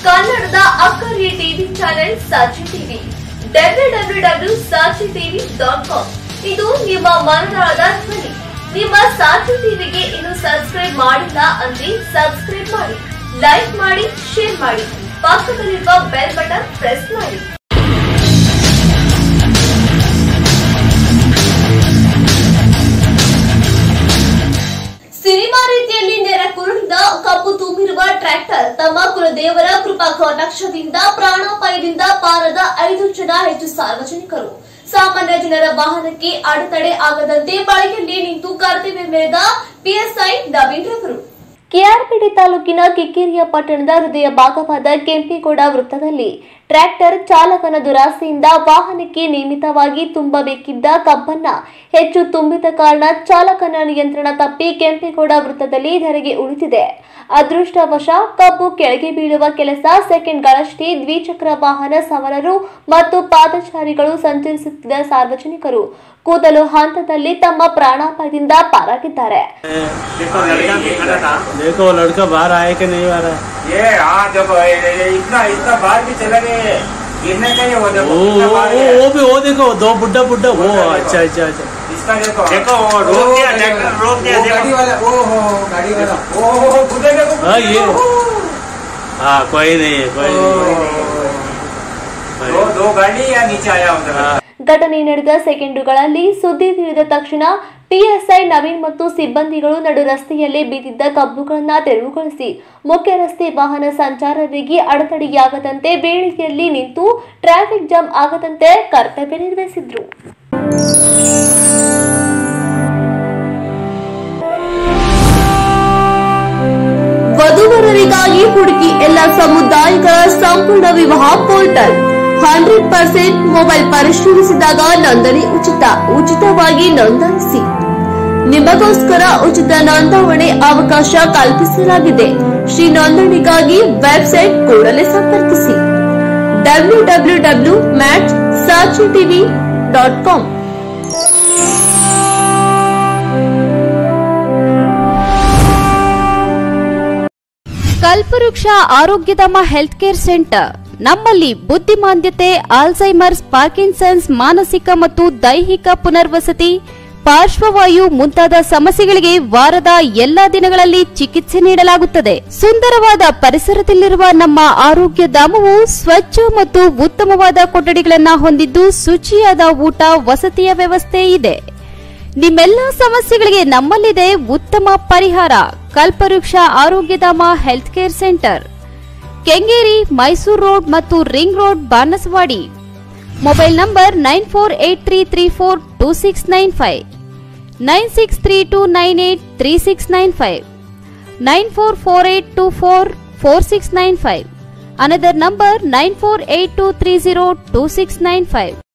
ಕನ್ನಡದ ಅಕ್ಕರಿಯ TV channel Sakshi TV W W W Sakshi TV dot com ಇದು ನಿಮ್ಮ ಮನದಾಳದ ಧ್ವನಿ ನಿಮ್ಮ ಸಾಕ್ಷಿ ಟಿವಿಗೆ ಇನ್ನು ಸಬ್ಸ್ಕ್ರೈಬ್ ಮಾಡಿಲ್ಲ ಅಂದ್ರೆ ಸಬ್ಸ್ಕ್ರೈಬ್ ಮಾಡಿ ಲೈಕ್ ಮಾಡಿ ಶೇರ್ ಮಾಡಿ ಪಕ್ಕದಲ್ಲಿರುವ ಬೆಲ್ ಬಟನ್ ಪ್ರೆಸ್ ಮಾಡಿ ಸಿನಿಮಾ ರೀತಿಯಲ್ಲಿ ನೆರೆ ಕುರುಳಿದ ಕಬ್ಬು ತುಂಬಿರುವ ಟ್ರ್ಯಾಕ್ಟರ್ ತಮ್ಮ ಕುಲದೇವರ ಕೃಪಾ ಕಟಾಕ್ಷದಿಂದ ಪ್ರಾಣಾಪಾಯದಿಂದ ಪಾರದ ಐದು ಜನ ಹೆಚ್ಚು ಸಾರ್ವಜನಿಕರು ಸಾಮಾನ್ಯ ಜನರ ವಾಹನಕ್ಕೆ ಅಡೆತಡೆ ಆಗದಂತೆ ಬಳಿಯಲ್ಲಿ ನಿಂತು ಕರ್ತವ್ಯ ಮೆರೆದ ಪಿಎಸ್ಐ ನವೀನ್ ರವರು ಕೆಆರ್ಪಿಡಿ ತಾಲೂಕಿನ ಕಿಕ್ಕೇರಿಯ ಪಟ್ಟಣದ ಹೃದಯ ಭಾಗವಾದ ಕೆಂಪೇಗೌಡ ವೃತ್ತದಲ್ಲಿ ಟ್ರ್ಯಾಕ್ಟರ್ ಚಾಲಕನ ದುರಾಸೆಯಿಂದ ವಾಹನಕ್ಕೆ ನಿಯಮಿತವಾಗಿ ತುಂಬಬೇಕಿದ್ದ ಕಬ್ಬನ್ನ ಹೆಚ್ಚು ತುಂಬಿದ ಕಾರಣ ಚಾಲಕನ ನಿಯಂತ್ರಣ ತಪ್ಪಿ ಕೆಂಪೇಗೌಡ ವೃತ್ತದಲ್ಲಿ ಧರೆಗೆ ಉಳಿದಿದೆ ಅದೃಷ್ಟವಶ ಕಬ್ಬು ಕೆಳಗೆ ಬೀಳುವ ಕೆಲಸ ಸೆಕೆಂಡ್ಗಳಷ್ಟೇ ದ್ವಿಚಕ್ರ ವಾಹನ ಸವಾರರು ಮತ್ತು ಪಾದಚಾರಿಗಳು ಸಂಚರಿಸುತ್ತಿದ್ದ ಸಾರ್ವಜನಿಕರು ಕೂದಲು ಹಂತದಲ್ಲಿ ತಮ್ಮ ಪ್ರಾಣಾಪಾಯದಿಂದ ಪಾರಾಗಿದ್ದಾರೆ देखो लड़का भी खड़ा था देखो वो लड़का बाहर आया कि नहीं आ रहा ये हाँ देखो ये- ये- ये इतना इतना बाहर भी चला गए गिरने का ही वो देखो वो कितना वो बाहर वो है। वो भी वो देखो दो बुड्ढा बुड्ढा वो बुड्ढा देखो। अच्छा अच्छा अच्छा इसका देखो देखो वो रोक दिया ट्रैक्टर रोक दिया वो गाड़ी देखो वाला ओ हो गाड़ी वाला ओ हो हो खुदे देखो हाँ ये हाँ कोई नहीं है कोई नहीं दो दो गाड़ी या नीचे आया उधर हाँ ಘಟನೆ ನಡೆದ ಸೆಕೆಂಡುಗಳಲ್ಲಿ ಸುದ್ದಿ ತಿಳಿದ ತಕ್ಷಣ ಪಿಎಸ್ಐ ನವೀನ್ ಮತ್ತು ಸಿಬ್ಬಂದಿಗಳು ನಡು ರಸ್ತೆಯಲ್ಲೇ ಬಿದ್ದಿದ್ದ ಕಬ್ಬುಗಳನ್ನ ತೆರವುಗೊಳಿಸಿ ಮುಖ್ಯ ರಸ್ತೆ ವಾಹನ ಸಂಚಾರರಿಗೆ ಅಡೆತಡೆಯಾಗದಂತೆ ಬೇಡಿಕೆಯಲ್ಲಿ ನಿಂತು ಟ್ರಾಫಿಕ್ ಜಾಮ್ ಆಗದಂತೆ ಕರ್ತವ್ಯ ನಿರ್ವಹಿಸಿದ್ರು ವಧುವರರಿಗಾಗಿ ಹುಡುಕಿ ಎಲ್ಲ ಸಮುದಾಯಗಳ ಸಂಪೂರ್ಣ ವಿವಾಹ ಪೋರ್ಟಲ್ ಹಂಡ್ರೆಡ್ ಪರ್ಸೆಂಟ್ ಮೊಬೈಲ್ ಪರಿಶೀಲಿಸಿದಾಗ ನೋಂದಣಿ ಉಚಿತ ಉಚಿತವಾಗಿ ನೋಂದಾಯಿಸಿ ನಿಮಗೋಸ್ಕರ ಉಚಿತ ನೋಂದಾವಣೆ ಅವಕಾಶ ಕಲ್ಪಿಸಲಾಗಿದೆ ಶ್ರೀ ನೋಂದಣಿಗಾಗಿ ವೆಬ್ಸೈಟ್ ಕೂಡಲೇ ಸಂಪರ್ಕಿಸಿ ಡಬ್ಲ್ಯೂ ಡಬ್ಲ್ಯೂ ಡಬ್ಲ್ಯೂ ಮ್ಯಾಚ್ ಸಾಚಿ TV dot com Kalpavriksha Arogyadhama health care centre ನಮ್ಮಲ್ಲಿ ಬುದ್ಧಿಮಾಂದ್ಯತೆ ಆಲ್ಝೈಮರ್ಸ್ ಪಾರ್ಕಿನ್ಸನ್ಸ್ ಮಾನಸಿಕ ಮತ್ತು ದೈಹಿಕ ಪುನರ್ವಸತಿ ಪಾರ್ಶ್ವವಾಯು ಮುಂತಾದ ಸಮಸ್ಯೆಗಳಿಗೆ ವಾರದ ಎಲ್ಲಾ ದಿನಗಳಲ್ಲಿ ಚಿಕಿತ್ಸೆ ನೀಡಲಾಗುತ್ತದೆ ಸುಂದರವಾದ ಪರಿಸರದಲ್ಲಿರುವ ನಮ್ಮ ಆರೋಗ್ಯ ಧಾಮವು ಸ್ವಚ್ಛ ಮತ್ತು ಉತ್ತಮವಾದ ಕೊಠಡಿಗಳನ್ನ ಹೊಂದಿದ್ದು ಶುಚಿಯಾದ ಊಟ ವಸತಿಯ ವ್ಯವಸ್ಥೆ ಇದೆ ನಿಮ್ಮೆಲ್ಲ ಸಮಸ್ಯೆಗಳಿಗೆ ನಮ್ಮಲ್ಲಿದೆ ಉತ್ತಮ ಪರಿಹಾರ Kalpavriksha Arogyadhama health care centre Kengeri Mysore road ಮತ್ತು ring road Banaswadi mobile number nine four eight three three four two six nine five nine six three two nine eight three six nine five nine four four eight two four four six nine five another number nine four eight two three zero two six nine five